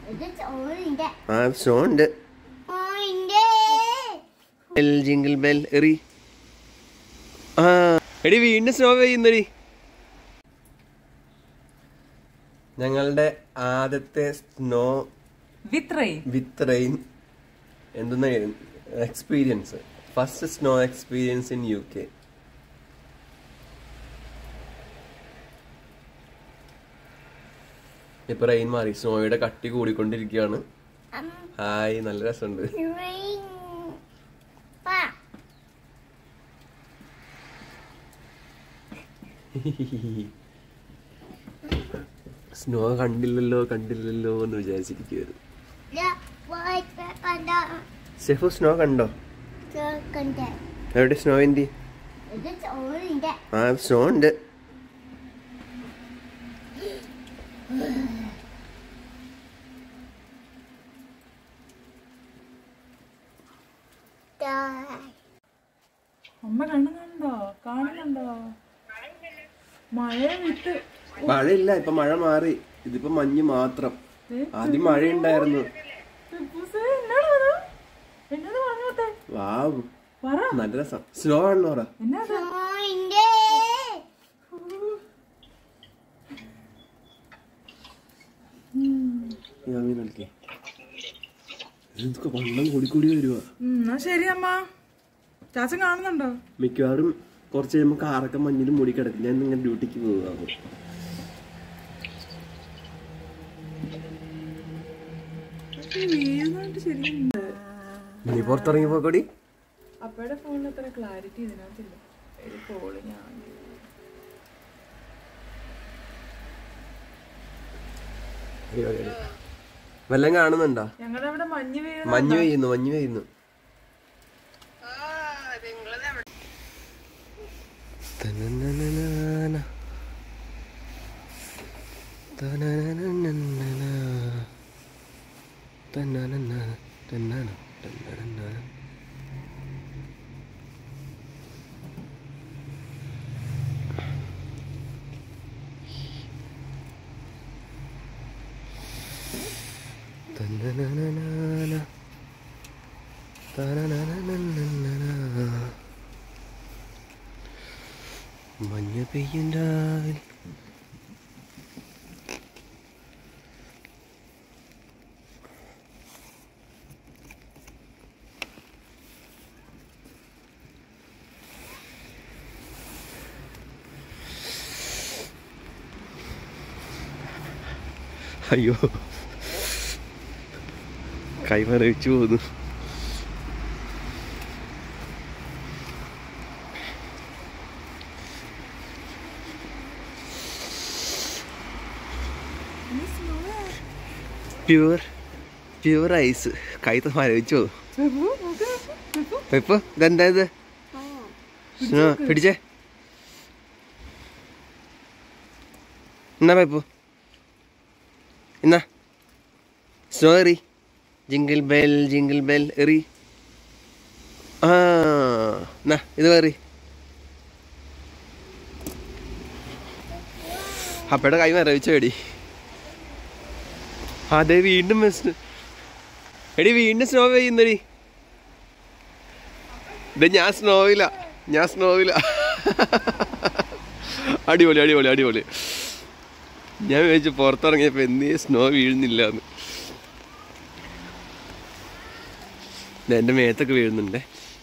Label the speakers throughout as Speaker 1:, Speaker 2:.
Speaker 1: ഇത് ചോറിന്റെ
Speaker 2: ആ സ്നോ ഉണ്ട്
Speaker 1: ഓയിന്റെ
Speaker 2: ബെൽ ജിങ്കിൾ ബെൽ എറി ആ എടി വീണ്ടും സ്നോ പെയ്യുന്നടി ഞങ്ങളുടെ ആദ്യത്തെ snow
Speaker 3: with rain
Speaker 2: with rain എന്തെന്ന experience first snow experience in U K ഇപ്പൊ റെയിൻ മാറി സ്നോയുടെ കട്ടി കൂടിക്കൊണ്ടിരിക്കുകയാണ് ഹായ് നല്ല രസമുണ്ട്
Speaker 1: പാ
Speaker 2: സ്നോ കണ്ടില്ലല്ലോ കണ്ടില്ലല്ലോ എന്ന് വിചാരിച്ചിരിക്കുകയായിരുന്നു
Speaker 1: വായിച്ച കണ്ട
Speaker 2: ഷെഫു സ്നോ കണ്ടോ
Speaker 1: കണ്ട
Speaker 2: എവിടെ സ്നോ എന്തി
Speaker 1: ഇത് ചോറിന്റെ
Speaker 2: ആ സ്നോ ഉണ്ട്
Speaker 3: അമ്മ കാണുന്നുണ്ടോ കാണുന്നുണ്ടോ മഴ വിട്ട്
Speaker 2: മഴയില്ല ഇപ്പൊ മഴ മാറി ഇതിപ്പോ മഞ്ഞ് മാത്രം ആദ്യം മഴയുണ്ടായിരുന്നു
Speaker 3: ടിപ്പുസേ, എന്നോട് പറ. എന്നോട് പറഞ്ഞോട്ടെ
Speaker 2: വാവ്
Speaker 3: പറ
Speaker 2: നല്ല രസം സ്നോ ആണെന്ന് പറ
Speaker 3: എന്നാ അത്?
Speaker 1: ഓയിന്റെ
Speaker 2: യാമീൻ കളിക്കേ ഇതൊക്കെ വെള്ളം കൂടി കൂടി വരുവാ
Speaker 3: ഉം, എന്നാ ശരി അമ്മ ചാച്ചൻ കാണുന്നുണ്ടോ
Speaker 2: മിക്കവാറും കുറച്ച് കഴിയുമ്പോൾ കാറൊക്കെ മഞ്ഞിൽ മൂടി കിടക്കും ഞാൻ ഇങ്ങനെ ഡ്യൂട്ടിക്ക് പോകാം
Speaker 3: വീഴുന്നോണ്ട് ശരിയുണ്ട്
Speaker 2: നീ പുറത്തിറങ്ങി പോക്കോടി
Speaker 3: അപ്പയുടെ ഫോണിൽ അത്ര ക്ലാരിറ്റി ഇതിനകത്തില്ല ഒരു കോള് ഞാൻ
Speaker 2: വല്ലതും കാണുന്നുണ്ടോ
Speaker 3: ഞങ്ങളുടെ അവിടെ മഞ്ഞ് വീഴുന്ന
Speaker 2: മഞ്ഞ് പെയ്യുന്നു മഞ്ഞ് പെയ്യുന്നു തനനനനന. തനനനനനന. തനനന, തനന, തനനന. തനനനനന. തനനനനനന. മഞ്ഞ പെയ്യുണ്ടാവിൽ അയ്യോ കൈമറവിച്ചു പോകുന്നു പ്യുവർ പ്യുവർ ഐസ് കൈത്ത മരവിച്ചു ഇപ്പൊ ഇതെന്താ ഇത് സ്നോ പിടിച്ചേ എന്നാ പൈപ്പു എന്നാ സ്നോ എറി ജിങ്കിൾ ബെൽ ജിങ്കിൾ ബെൽ എറി ആ എന്നാ ഇത് എറി അപ്പയുടെ കൈ മരവിച്ചു എടി അതെ വീണ്ടും മിസ് എടി വീണ്ടും സ്നോ പെയ്യുന്നടി ഇത് ഞാൻ സ്നോയില്ല ഞാൻ സ്നോയില്ല അടിപൊളി അടിപൊളി അടിപൊളി ഞാൻ വിചാരിച്ചു പുറത്തിറങ്ങിയപ്പോ എന്നീ സ്നോ വീഴുന്നില്ല എന്ന് ദേ എൻ്റെ മേത്തൊക്കെ വീഴുന്നുണ്ടേ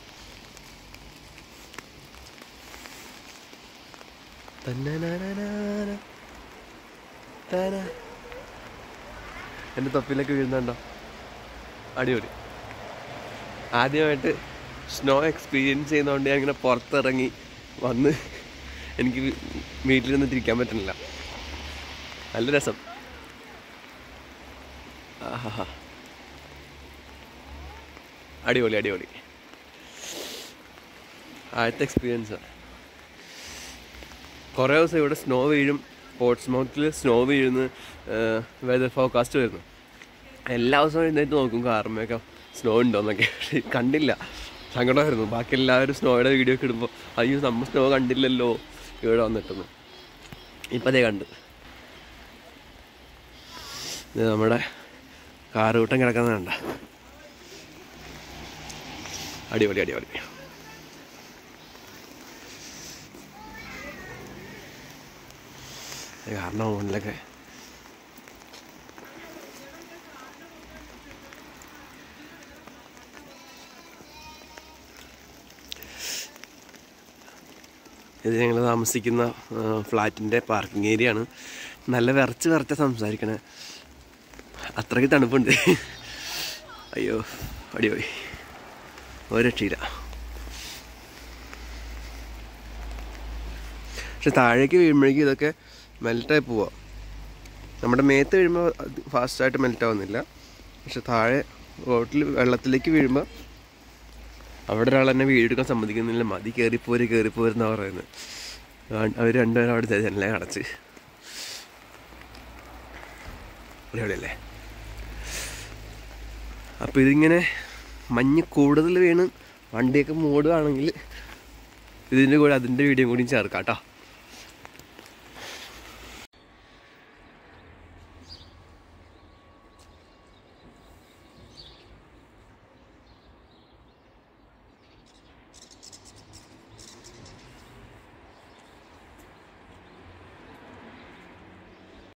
Speaker 2: തന്നനാനാനാന. താന. എൻ്റെ തൊപ്പിലൊക്കെ വീഴുന്നുണ്ടോ അടിപൊളി ആദ്യമായിട്ട് സ്നോ എക്സ്പീരിയൻസ് ചെയ്യുന്നതുകൊണ്ട് ഞാൻ ഇങ്ങനെ പുറത്തിറങ്ങി വന്ന് എനിക്ക് വീ- വീട്ടിലിരുന്നിട്ട് ഇരിക്കാൻ പറ്റുന്നില്ല നല്ല രസം ആഹാ അടിപൊളി അടിപൊളി ആദ്യത്തെ എക്സ്പീരിയൻസ് കുറേ ദിവസം ഇവിടെ സ്നോ വീഴും പോർട്സ്മൗത്തിൽ സ്നോ വീഴുന്ന വെതർ ഫോക്കാസ്റ്റ് വരുന്നു എല്ലാ ദിവസവും എഴുന്നേറ്റ് നോക്കും കാർമയൊക്കെ സ്നോ ഉണ്ടോന്നൊക്കെ പക്ഷേ കണ്ടില്ല സങ്കടമായിരുന്നു ബാക്കി എല്ലാവരും സ്നോയുടെ വീഡിയോ ഒക്കെ ഇടുമ്പോൾ അയ്യോ നമ്മൾ സ്നോ കണ്ടില്ലല്ലോ ഇവിടെ വന്നിട്ടൊന്നും ഇപ്പം അതേ കണ്ട് ഇത് നമ്മുടെ കാറ് കൂട്ടം കിടക്കുന്നത് കണ്ട അടിപൊളി അടിപൊളി കാരണം മുകളിലൊക്കെ ഇത് ഞങ്ങൾ താമസിക്കുന്ന ഫ്ലാറ്റിൻ്റെ പാർക്കിംഗ് ഏരിയ ആണ് നല്ല വിറച്ച് വിറച്ച സംസാരിക്കണേ അത്രയ്ക്ക് തണുപ്പുണ്ട് അയ്യോ അടിപൊളി ഒരു രക്ഷയില്ല പക്ഷെ താഴേക്ക് വീഴുമ്പോഴേക്കും ഇതൊക്കെ മെൽറ്റായി പോവാ നമ്മുടെ മേത്ത് വീഴുമ്പോൾ ഫാസ്റ്റായിട്ട് മെൽറ്റ് ആവുന്നില്ല പക്ഷെ താഴെ റോട്ടിൽ വെള്ളത്തിലേക്ക് വീഴുമ്പോൾ അവിടെ ഒരാൾ എന്നെ വീടെടുക്കാൻ സമ്മതിക്കുന്നില്ല മതി കയറിപ്പോര് കയറിപ്പോരെന്നാ പറയുന്നത് അവർ രണ്ടുപേരും അവിടെ ജനലെ അടച്ച് അടിപൊളിയല്ലേ അപ്പോൾ ഇതിങ്ങനെ മഞ്ഞ് കൂടുതൽ വീണ് വണ്ടിയൊക്കെ മൂടുകയാണെങ്കിൽ ഇതിൻ്റെ കൂടെ അതിൻ്റെ വീഡിയോ കൂടി ചേർക്കാം കേട്ടോ